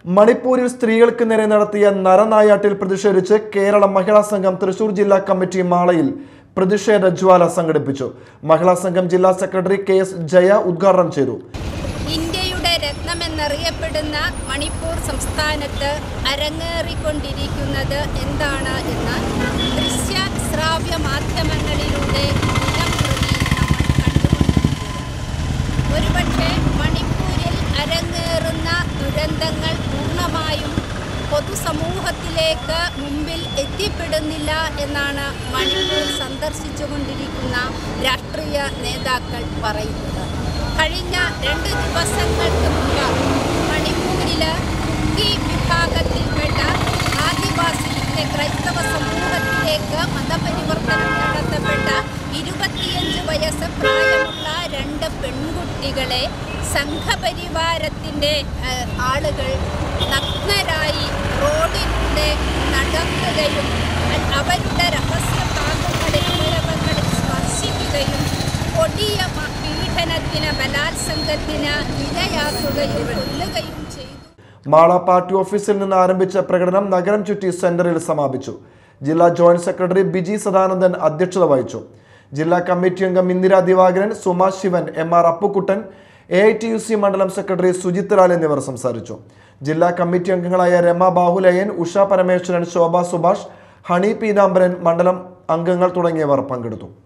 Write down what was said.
മണിപ്പൂരിൽ സ്ത്രീകൾക്ക് നേരെ നടത്തിയ നരനായാട്ടിൽ പ്രതിഷേധിച്ച് കേരള മഹിളാ സംഘം തൃശൂർ ജില്ലാ കമ്മിറ്റി മാളയിൽ പ്രതിഷേധ ജ്വാല സംഘടിപ്പിച്ചു മഹിളാ സംഘം ജില്ലാ സെക്രട്ടറി കെ എസ് ജയ ഉദ്ഘാടനം ചെയ്തു ഇന്ത്യയുടെ രത്നമെന്നറിയപ്പെടുന്ന മണിപ്പൂർ സംസ്ഥാനത്ത് അരങ്ങേറിക്കൊണ്ടിരിക്കുന്നത് എന്താണ് എന്ന് ദൃശ്യ ശ്രാവ്യ മാധ്യമങ്ങളിലൂടെ ദിനം പ്രതി നമ്മൾ കണ്ടുകൊണ്ടിരിക്കുന്നത് ഒരുപക്ഷെ മണിപ്പൂരിൽ അരങ്ങേറുന്ന ദുരന്തങ്ങൾ പൂർണ്ണമായും പൊതുസമൂഹത്തിലേക്ക് മുമ്പിൽ എത്തിപ്പെടുന്നില്ല എന്നാണ് മണിപ്പൂർ സന്ദർശിച്ചുകൊണ്ടിരിക്കുന്ന രാഷ്ട്രീയ നേതാക്കൾ പറയുന്നത് കഴിഞ്ഞ രണ്ട് ദിവസങ്ങൾക്ക് മുമ്പ് മണിപ്പൂരിൽ കുക്കി വിഭാഗത്തിൽപ്പെട്ട ആദിവാസിയിലെ ക്രൈസ്തവ സമൂഹത്തിലേക്ക് മതപരിവർത്തനം നടത്തപ്പെട്ട ഇരുപത്തിയഞ്ച് വയസ്സ് പ്രായമുള്ള രണ്ട് പെൺകുട്ടികളെ സംഘപരിവാരത്തിൻ്റെ ഏഹ്, ആളുകൾ നഗ്നരായി റോഡിലൂടെ നടക്കുകയും അ- അവരുടെ രഹസ്യ ഭാഗങ്ങളിൽ അവയവങ്ങളിൽ സ്പർശിക്കുകയും കൊടിയ മ- പീഡനത്തിന് ബലാത്സംഗത്തിന് ഇരയാക്കുകയും കൊല്ലുകയും ചെയ്തു മാള പാർട്ടി ഓഫീസിൽ നിന്ന് ആരംഭിച്ച പ്രകടനം നഗരം ചുറ്റി സെന്ററിൽ സമാപിച്ചു ജില്ലാ ജോയിന്റ് സെക്രട്ടറി ബിജി സദാനന്ദൻ അധ്യക്ഷത വഹിച്ചു ജില്ലാ കമ്മിറ്റി അംഗം Indira Divakaran Suma Shivan M R Appukkuttan A I T U C മണ്ഡലം സെക്രട്ടറി സുജിത് ലാൽ എന്നിവർ സംസാരിച്ചു ജില്ലാ കമ്മിറ്റി അംഗങ്ങളായ രമ ബാഹുലയൻ ഉഷ പരമേശ്വരൻ ശോഭ സുഭാഷ് ഹണി പീതാംബരൻ മണ്ഡലം അംഗങ്ങൾ തുടങ്ങിയവർ പങ്കെടുത്തു